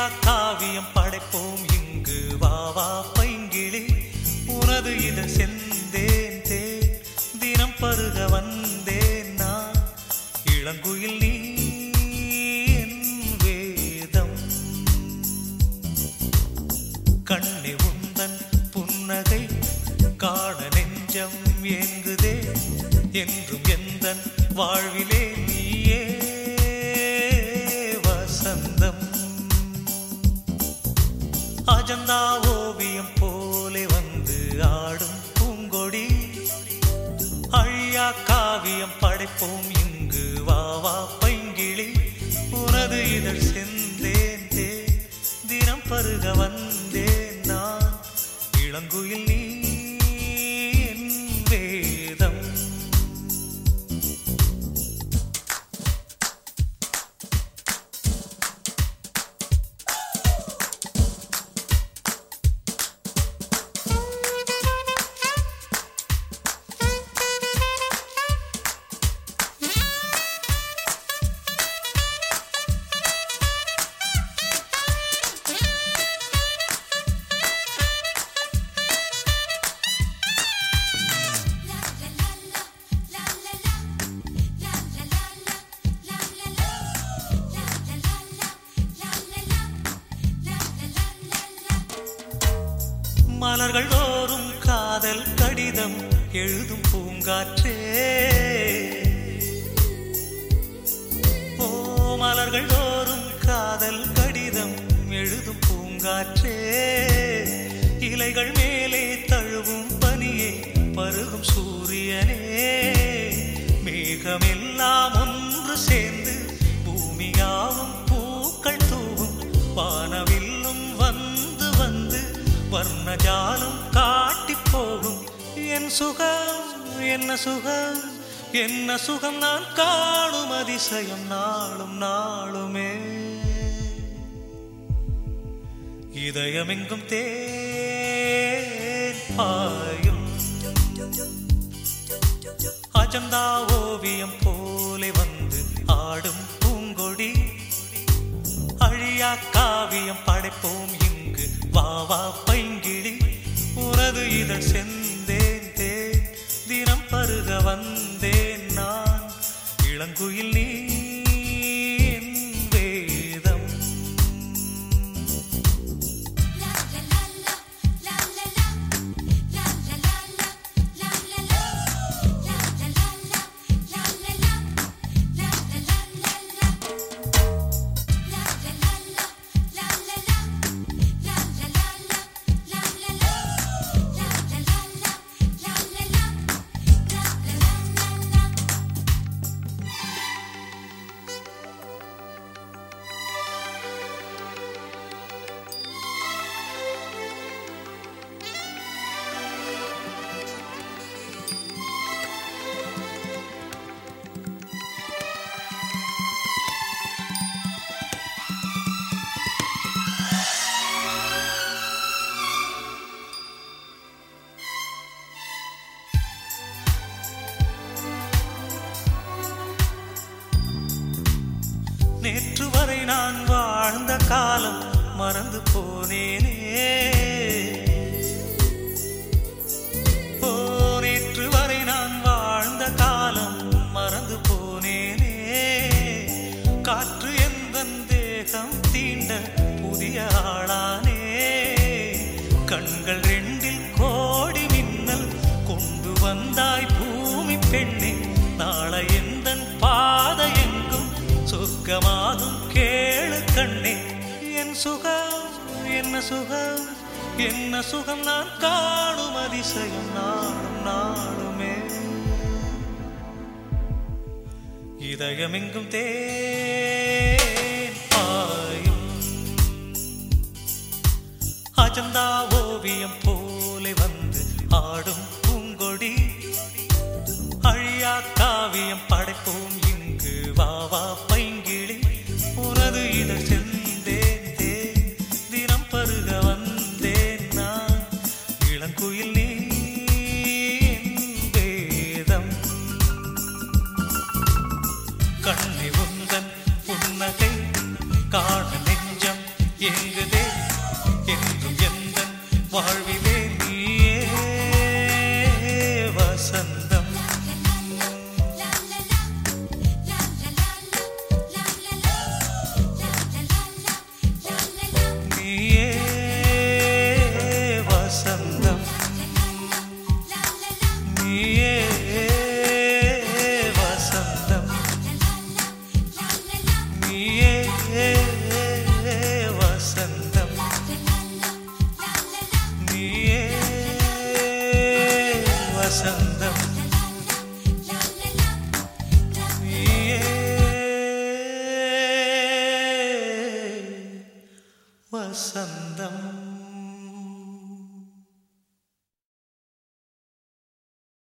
அழியா காவியம் படைப்போம் இங்கு வா வா பைங்கிளி உனது இத செந்தேன் தேன் தினம் பருக வந்தேன் நான் இளங்குயில் நீ என் வேதம் கண்ணி உந்தன் புன்னகை காண நெஞ்சம் ஏங்குதே என்றும் எந்தன் வாழ்விலே நீயே வசந்தம் அஜந்தா ஓவியம் போலே வந்து ஆடும் பூங்கொடி அழியா காவியம் படைப்போம் இங்கு வா வா பைங்கிளி உனது இதழ் செந்தேன் தேன் தினம் பருக வந்தேன் நான் இளங்குயில் நீ என் வேதம் மலர்கள் தோறும் காதல் கடிதம் எழுதும் பூங்காற்றே ஓ மலர்கள் தோறும் காதல் கடிதம் எழுதும் பூங்காற்றே இலைகள் மேலே தழுவும் பனியே பருகும் சூரியனே மேகமெல்லாம் ஒன்று சேர்ந்து பூமியாவும் பூக்கள் தூவும் வானவில்லும் வந்து வந்து வர்ணஜாலம் காட்டி போகும் என் சுகம் என்ன சுகம் என்ன சுகம் நான் காணும் அதிசயம் நாளும் நாளுமே இதயமெங்கும் தேன் பாயும் அஜந்தா ஓவியம் போலே வந்து ஆடும் பூங்கொடி அழியா காவியம் படைப்போம் இங்கு வா வா பைங்கிளி உனது இதழ் செந்தேன் தேன் தினம் பருக வந்தேன் நான் இளங்குயில் நீ என் வேதம் நேற்று வரை நான் வாழ்ந்த காலம் மறந்து போனேனே ஓ நேற்று வரை நான் வாழ்ந்த காலம் மறந்து போனேனே காற்று எந்த தேகம் தீண்ட புதிய ஆளானே கண்கள் ரெண்டில் கோடி மின்னல் கொண்டு வந்தாய் பூமி பெண்ணே நாளை எந்தன் பாதை எங்கும் சொர்க்கமாகும் கேளு கண்ணே என் சுகம் என்ன சுகம் என்ன சுகம் நான் காணும் அதிசயம் நாளும் நாளுமே இதயமெங்கும் தேன் பாயும் அஜந்தா ஓவியம் போலே வந்து ஆடும் பூங்கொடி அழியா காவியம் படைப்போம் இங்கு வா வா பைங்கிளி உனது இதழ் செந்தேன் தேன் தினம் பருக வந்தேன் நான் இளங்குயில் நீ என் வேதம் கண்ணி உந்தன் புன்னகை காண நெஞ்சம் எங்குதே